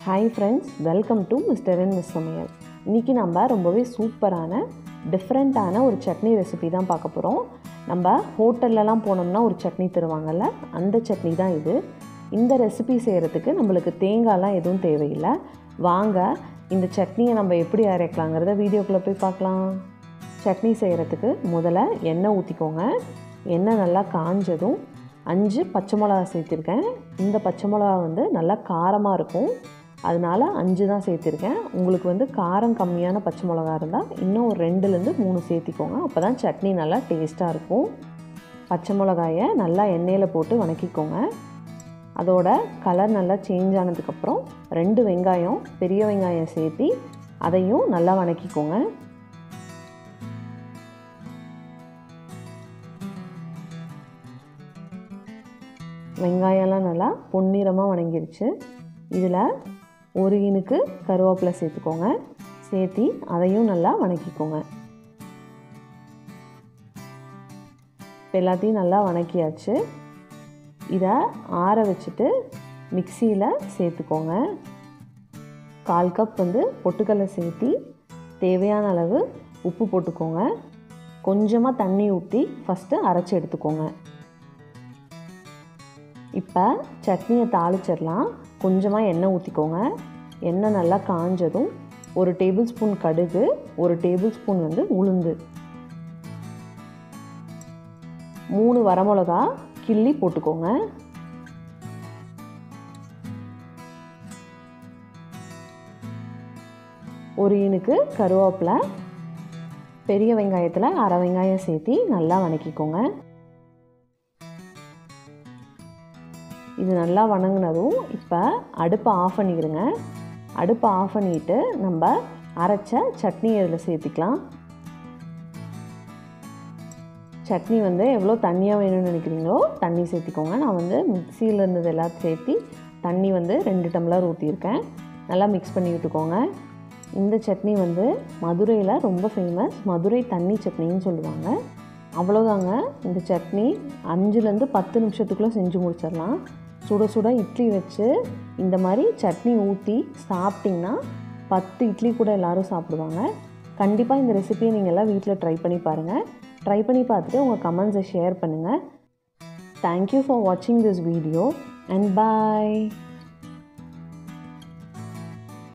hi friends welcome to mister and miss சமையல் இன்றைக்கி நம்ம ரொம்பவே சூப்பரான டிஃப்ரெண்ட்டான ஒரு சட்னி ரெசிபி தான் பார்க்க போகிறோம் நம்ம ஹோட்டல்லலாம் போனோம்னா ஒரு சட்னி தருவாங்கல்ல அந்த சட்னி தான் இது இந்த ரெசிபி செய்கிறதுக்கு நம்மளுக்கு தேங்காய்லாம் எதுவும் தேவையில்லை வாங்க இந்த சட்னியை நம்ம எப்படி அரைக்கலாங்கிறத வீடியோக்குள்ளே போய் பார்க்கலாம் சட்னி செய்கிறதுக்கு முதல்ல எண்ணெய் ஊற்றிக்கோங்க எண்ணெய் நல்லா காஞ்சதும் அஞ்சு பச்சை மிளகா சேர்த்துருக்கேன் இந்த பச்சை மிளகா வந்து நல்லா காரமாக இருக்கும் அதனால அஞ்சு தான் சேர்த்துருக்கேன் உங்களுக்கு வந்து காரம் கம்மியான பச்சை மிளகா இருந்தால் இன்னும் ஒரு ரெண்டுலேருந்து மூணு சேர்த்திக்கோங்க அப்போ தான் சட்னி நல்லா டேஸ்ட்டாக இருக்கும் பச்சை மிளகாயை நல்லா எண்ணெயில் போட்டு வணக்கிக்கோங்க அதோட கலர் நல்லா சேஞ்ச் ஆனதுக்கப்புறம் ரெண்டு வெங்காயம் பெரிய வெங்காயம் சேர்த்தி அதையும் நல்லா வணக்கிக்கோங்க வெங்காயம்லாம் நல்லா பொன்னிறமாக வணங்கிருச்சு இதில் ஒரு இனுக்கு கருவேப்பிலை சேர்த்துக்கோங்க சேர்த்தி அதையும் நல்லா வணக்கிக்கோங்க இப்போ எல்லாத்தையும் நல்லா வணக்கியாச்சு இதை ஆற வச்சுட்டு மிக்சியில் சேர்த்துக்கோங்க கால் கப் வந்து பொட்டுக்கடலை சேர்த்தி தேவையான அளவு உப்பு போட்டுக்கோங்க கொஞ்சமாக தண்ணி ஊற்றி ஃபஸ்ட்டு அரைச்சி எடுத்துக்கோங்க இப்போ சட்னியை தாளிச்சிடலாம் கொஞ்சமாக எண்ணெய் ஊற்றிக்கோங்க எண்ணெய் நல்லா காஞ்சதும் ஒரு டேபிள் ஸ்பூன் கடுகு ஒரு டேபிள் ஸ்பூன் வந்து உளுந்து மூணு வரமிளகா கிள்ளி போட்டுக்கோங்க ஒரு இனுக்கு கருவேப்பிலை பெரிய வெங்காயத்தில் அரை வெங்காயம் சேர்த்தி நல்லா வணக்கிக்கோங்க இது நல்லா வணங்கினதும் இப்போ அடுப்பை ஆஃப் பண்ணிடுங்க அடுப்பை ஆஃப் பண்ணிவிட்டு நம்ம அரைச்ச சட்னி இதில் சேர்த்திக்கலாம் சட்னி வந்து எவ்வளோ தண்ணியாக வேணும்னு நினைக்கிறீங்களோ தண்ணி சேர்த்திக்கோங்க நான் வந்து மிக்சியில் இருந்தது எல்லாத்தையும் சேர்த்தி தண்ணி வந்து ரெண்டு டம்ளர் ஊற்றியிருக்கேன் நல்லா மிக்ஸ் பண்ணி விட்டுக்கோங்க இந்த சட்னி வந்து மதுரையில் ரொம்ப ஃபேமஸ் மதுரை தண்ணி சட்னின்னு சொல்லுவாங்க அவ்வளோதாங்க இந்த சட்னி அஞ்சுலேருந்து பத்து நிமிஷத்துக்குள்ளே செஞ்சு முடிச்சிடலாம் சுட சுட இட்லி வச்சு இந்த மாதிரி சட்னி ஊற்றி சாப்பிட்டிங்கன்னா பத்து இட்லி கூட எல்லோரும் சாப்பிடுவாங்க கண்டிப்பாக இந்த ரெசிபியை நீங்கள் எல்லாம் வீட்டில் ட்ரை பண்ணி பாருங்கள் ட்ரை பண்ணி பார்த்துட்டு உங்கள் கமெண்ட்ஸை ஷேர் பண்ணுங்கள் தேங்க்யூ ஃபார் வாட்சிங் திஸ் வீடியோ அண்ட் பாய்